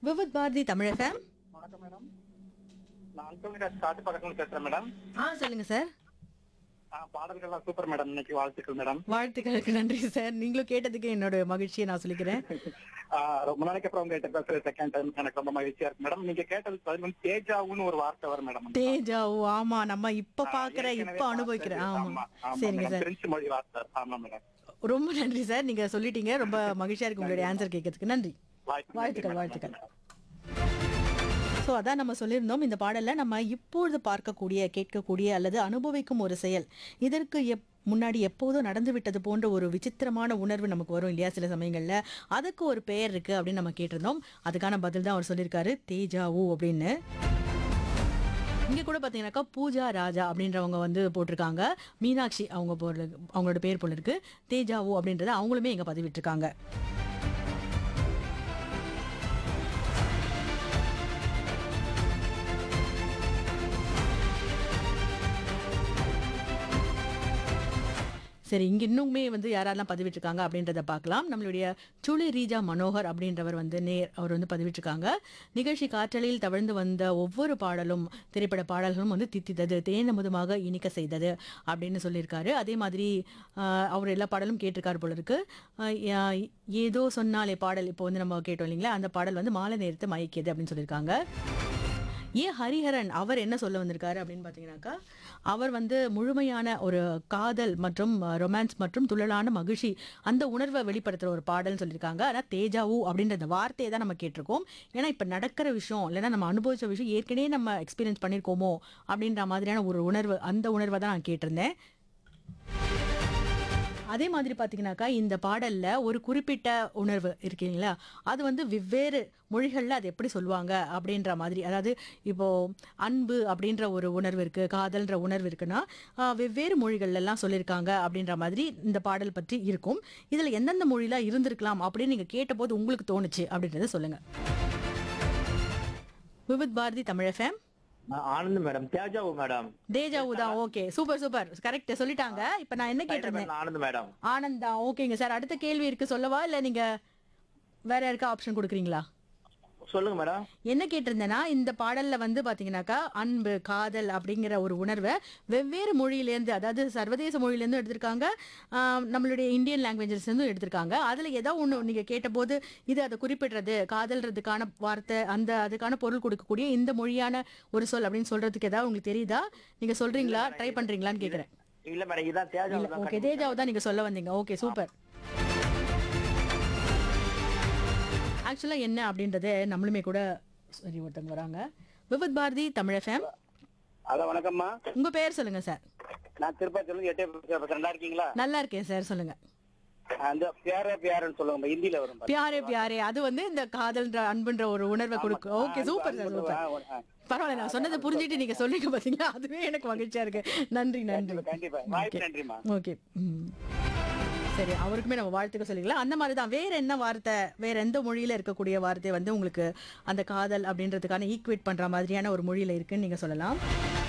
Vividh Bharati Tamil F M வணக்கம் madam நான் அல்பமிராஜ் காட்டு பக்கத்துல பேசுறேன் மேடம் ஆ சொல்லுங்க சார் ஆ, பாடல்கள்லாம் சூப்பர் மேடம் இன்னைக்கு வாழ்த்துக்கள் மேடம் வாழ்த்துக்களுக்கு நன்றி சார் நீங்களும் கேட்டதுக்கு என்னோட மகிழ்ச்சியை நான் சொல்லிக்கிறேன் ஆ, ரொம்ப நாளைக்கு அப்புறம் உங்ககிட்ட பேசுறது செகண்ட் டைம் எனக்கு ரொம்ப மகிழ்ச்சியா இருக்கு மேடம் நீங்க கேட்டது பதில் வந்து தேஜாவுன்னு ஒரு வார்த்தை வரும் மேடம் தேஜா ஓ ஆமா நம்ம இப்ப ஆ, பாக்குற ஏற்கனவே இப்ப அனுபவிக்கிற பார்த்தது. ஆமா ஆமா, சரிங்க மேடம். சார் பிரெஞ்சு மொழி வார்த்தை ஆமா மேடம் ரொம்ப நன்றி சார் நீங்க சொல்லிட்டீங்க ரொம்ப மகிழ்ச்சியா இருக்கு உங்களுடைய ஆன்சர் கேட்கறதுக்கு நன்றி வாழ்த்துக்கள் வாழ்த்துக்கள் மேடம். வாழ்த்துக்கள் ஸோ அதான் நம்ம சொல்லியிருந்தோம் இந்த பாடல்ல நம்ம இப்பொழுது பார்க்கக்கூடிய கேட்கக்கூடிய அல்லது அனுபவிக்கும் ஒரு செயல் இதற்கு எப் முன்னாடி எப்போதும் நடந்து விட்டது போன்ற ஒரு விசித்திரமான உணர்வு நமக்கு வரும் இல்லையா சில சமயங்கள்ல அதுக்கு ஒரு பெயர் இருக்கு அப்படின்னு நம்ம கேட்டிருந்தோம் அதுக்கான பதில் தான் அவர் சொல்லியிருக்காரு தேஜாவு அப்படின்னு இங்க கூட பாத்தீங்கன்னாக்கா பூஜா ராஜா அப்படின்றவங்க வந்து போட்டிருக்காங்க மீனாட்சி அவங்க போல அவங்களோட பேர் போல இருக்கு தேஜாவு அப்படின்றத அவங்களுமே இங்க பதிவிட்டிருக்காங்க சரி இங்க இன்னுமே வந்து யாரெல்லாம் பதிவிட்டிருக்காங்க அப்படின்றத பார்க்கலாம் நம்மளுடைய சுளி ரீஜா மனோகர் அப்படின்றவர் வந்து நேர் அவர் வந்து பதிவிட்டிருக்காங்க நிகழ்ச்சி காற்றலையில் தவழ்ந்து வந்த ஒவ்வொரு பாடலும் திரைப்பட பாடல்களும் வந்து தித்தித்தது தேனமுதமாக இனிக்க செய்தது அப்படின்னு சொல்லியிருக்காரு அதே மாதிரி ஆஹ், அவர் எல்லா பாடலும் கேட்டிருக்காரு போல இருக்கு ஆஹ், யா- ஏதோ சொன்னாலே பாடல் இப்போ வந்து நம்ம கேட்டோம் இல்லைங்களா அந்த பாடல் வந்து மாலை நேரத்தை மயக்கியது அப்படின்னு சொல்லியிருக்காங்க ஏ ஹரிஹரன் அவர் என்ன சொல்ல வந்திருக்காரு அப்படின்னு பார்த்தீங்கன்னாக்கா அவர் வந்து முழுமையான ஒரு காதல் மற்றும் ரொமான்ஸ் மற்றும் துள்ளலான மகிழ்ச்சி அந்த உணர்வை வெளிப்படுத்துகிற ஒரு பாடல்னு சொல்லியிருக்காங்க ஆனால் தேஜாவு அப்படின்ற அந்த வார்த்தையை தான் நம்ம கேட்டிருக்கோம் ஏன்னா இப்போ நடக்கிற விஷயம் இல்லைன்னா நம்ம அனுபவிச்ச விஷயம் ஏற்கனவே நம்ம எக்ஸ்பீரியன்ஸ் பண்ணியிருக்கோமோ அப்படின்ற மாதிரியான ஒரு உணர்வு அந்த உணர்வை தான் நான் கேட்டிருந்தேன் அதே மாதிரி பார்த்தீங்கன்னாக்கா இந்த பாடல்ல ஒரு குறிப்பிட்ட உணர்வு இருக்கீங்களா அது வந்து வெவ்வேறு மொழிகளில் அது எப்படி சொல்லுவாங்க அப்படின்ற மாதிரி அதாவது இப்போ அன்பு அப்படின்ற ஒரு உணர்வு இருக்கு காதல்ன்ற உணர்வு இருக்குன்னா ஆஹ், வெவ்வேறு மொழிகள்ல எல்லாம் சொல்லியிருக்காங்க அப்படின்ற மாதிரி இந்த பாடல் பற்றி இருக்கும் இதில் எந்தெந்த மொழியில இருந்திருக்கலாம் அப்படின்னு நீங்க கேட்டபோது உங்களுக்கு தோணுச்சு அப்படின்றத சொல்லுங்க விவித் பாரதி தமிழ் எஃப்எம் நான் Anand madam deja vu madam deja vu தான் ஓகே சூப்பர் சூப்பர் கரெக்ட் சொல்லிட்டாங்க இப்போ நான் என்ன கேட்டிருந்தேன் நான் ஆனந்த் மேடம் ஆனந்தா ஓகேங்க சார் அடுத்த கேள்வி இருக்கு சொல்லவா இல்ல நீங்க வேற யாருக்கா ஆப்ஷன் கொடுக்குறீங்களா சொல்லுங்க மேடம் என்ன கேட்டிருந்தேன்னா இந்த பாடல்ல வந்து பாத்தீங்கன்னாக்கா அன்பு காதல் அப்படிங்கிற ஒரு உணர்வை வெவ்வேறு மொழியிலேருந்து அதாவது சர்வதேச மொழியிலேருந்து எடுத்திருக்காங்க ஆம், நம்மளுடைய இந்தியன் லாங்குவேஜஸ் இருந்தும் எடுத்திருக்காங்க அதுல ஏதோ ஒண்ணு நீங்க கேட்டபோது இது அதை குறிப்பிடுறது காதல்றதுக்கான வார்த்தை அந்த அதுக்கான பொருள் கொடுக்கக்கூடிய இந்த மொழியான ஒரு சொல் அப்படின்னு சொல்றதுக்கு ஏதாவது உங்களுக்கு தெரியுதா நீங்க சொல்றீங்களா ட்ரை பண்றீங்களான்னு கேக்குறேன் இல்ல மேடம் இதான் தேஜாவு தான் ஓகே தேஜாவை தான் நீங்க சொல்ல வந்தீங்க ஓகே சூப்பர் ஆக்சுவலா என்ன அப்படின்றத நம்மளுமே கூட சரி ஒருத்தவங்க வராங்க விவித் பாரதி தமிழ் எஃப்எம் ஹலோ வணக்கம்மா உங்க பேர் சொல்லுங்க சார் நான் திருப்பதியில எட்டே பேசுறேன் நல்லா இருக்கீங்களா நல்லா இருக்கேன் சார் சொல்லுங்க அந்த பியாரே பியாரன்னு சொல்லுவாங்க ஹிந்தில வரும் பாருங்க. பியாரே பியாரே அது வந்து இந்த காதல்ன்ற அன்புன்ற ஒரு உணர்வை கொடுக்கும் okay Anbu, super sir Anbu, super ஆ, ஆ. பரவாயில்ல நான் சொன்னதை புரிஞ்சுட்டு நீங்க சொல்றீங்க பாத்தீங்களா அதுவே எனக்கு மகிழ்ச்சியா இருக்கு நன்றி நன்றி கண்டிப்பா வாய்ப்பு நன்றிமா ஓகே ம். சரி அவருக்குமே நம்ம வாழ்த்துக்க சொல்லிக்கலாம் அந்த மாதிரி தான் வேற என்ன வார்த்தை வேற எந்த மொழியில இருக்கக்கூடிய வார்த்தை வந்து உங்களுக்கு அந்த காதல் அப்படின்றதுக்கான ஈக்குவேட் பண்ற மாதிரியான ஒரு மொழியில இருக்குன்னு நீங்க சொல்லலாம்